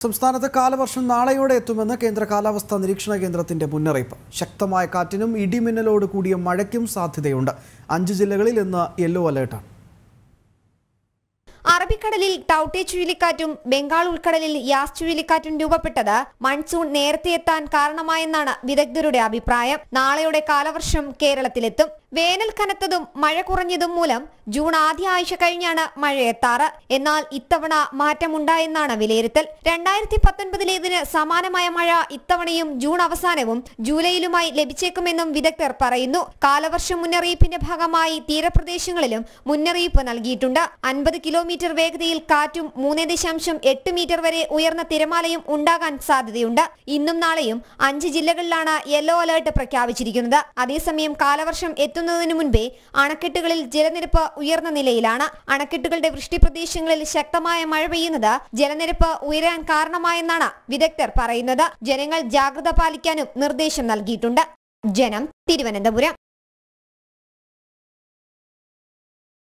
സംസ്ഥാനത്ത് കാലവർഷം നാളെയോടെ എത്തുമെന്ന് കേന്ദ്ര കാലാവസ്ഥാ നിരീക്ഷണ കേന്ദ്രത്തിന്റെ മുന്നറിയിപ്പ് ശക്തമായ കാറ്റിനും ഇടിമിന്നലോട് കൂടിയ മഴയ്ക്കും സാധ്യതയുണ്ട് അഞ്ച് ജില്ലകളിൽ ഇന്ന് യെല്ലോ അലേർട്ടാണ് അറബിക്കടലിൽ ടൌട്ടെ ചുഴലിക്കാറ്റും ബംഗാൾ ഉൾക്കടലിൽ യാസ് ചുഴലിക്കാറ്റും രൂപപ്പെട്ടത് മൺസൂൺ നേരത്തെ എത്താൻ കാരണമായെന്നാണ് വിദഗ്ധരുടെ അഭിപ്രായം നാളെയോടെ കാലവർഷം കേരളത്തിലെത്തും വേനൽ കനത്തതും മഴ കുറഞ്ഞതും മൂലം ജൂൺ ആദ്യ ആഴ്ച കഴിഞ്ഞാണ് മഴ എത്താറ് എന്നാൽ ഇത്തവണ മാറ്റമുണ്ടായെന്നാണ് വിലയിരുത്തൽ രണ്ടായിരത്തി പത്തൊൻപതിലേതിന് സമാനമായ മഴ ഇത്തവണയും ജൂൺ അവസാനവും ജൂലൈയിലുമായി ലഭിച്ചേക്കുമെന്നും വിദഗ്ധർ പറയുന്നു കാലവർഷം മുന്നറിയിപ്പിന്റെ ഭാഗമായി തീരപ്രദേശങ്ങളിലും മുന്നറിയിപ്പ് നൽകിയിട്ടുണ്ട് അൻപത് കിലോമീറ്റർ വേഗതയിൽ കാറ്റും മൂന്ന് ദശാംശം എട്ട് മീറ്റർ വരെ ഉയർന്ന തിരമാലയും ഉണ്ടാകാൻ സാധ്യതയുണ്ട് ഇന്നും നാളെയും അഞ്ച് ജില്ലകളിലാണ് യെല്ലോ അലേർട്ട് പ്രഖ്യാപിച്ചിരിക്കുന്നത് അതേസമയം കാലവർഷം എത്തുന്നതിന് മുൻപേ അണക്കെട്ടുകളിൽ ജലനിരപ്പ് ഉയർന്ന നിലയിലാണ് അണക്കെട്ടുകളുടെ വൃഷ്ടിപ്രദേശങ്ങളിൽ ശക്തമായ മഴ പെയ്യുന്നത് ജലനിരപ്പ് ഉയരാൻ കാരണമായെന്നാണ് വിദഗ്ധർ പറയുന്നത് ജനങ്ങൾ ജാഗ്രത പാലിക്കാനും നിർദ്ദേശം നൽകിയിട്ടുണ്ട് ജനം തിരുവനന്തപുരം